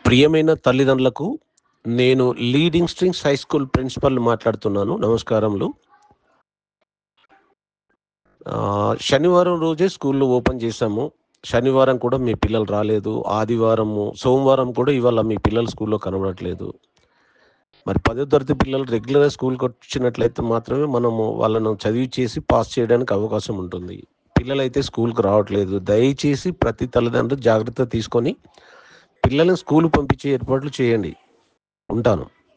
ప్రియమైన తల్లిదండ్రులకు నేను leading strings high school principal మాట్లాడుతున్నాను నమస్కారములు ఆ, శనివారం రోజే స్కూల్లో ఓపెన్ చేశాము శనివారం కూడా మీ పిల్లలు రాలేదు ఆదివారము సోమవారం కూడా ఇవాళ మీ పిల్లలు స్కూల్లో కనబడట్లేదు మరి పదో తరగతి పిల్లలు రెగ్యులర్గా స్కూల్కి వచ్చినట్లయితే మాత్రమే మనము వాళ్ళను చదివి చేసి పాస్ చేయడానికి అవకాశం ఉంటుంది పిల్లలైతే స్కూల్కి రావట్లేదు దయచేసి ప్రతి తల్లిదండ్రులు జాగ్రత్త తీసుకొని పిల్లలను స్కూల్ పంపించే ఏర్పాట్లు చేయండి ఉంటాను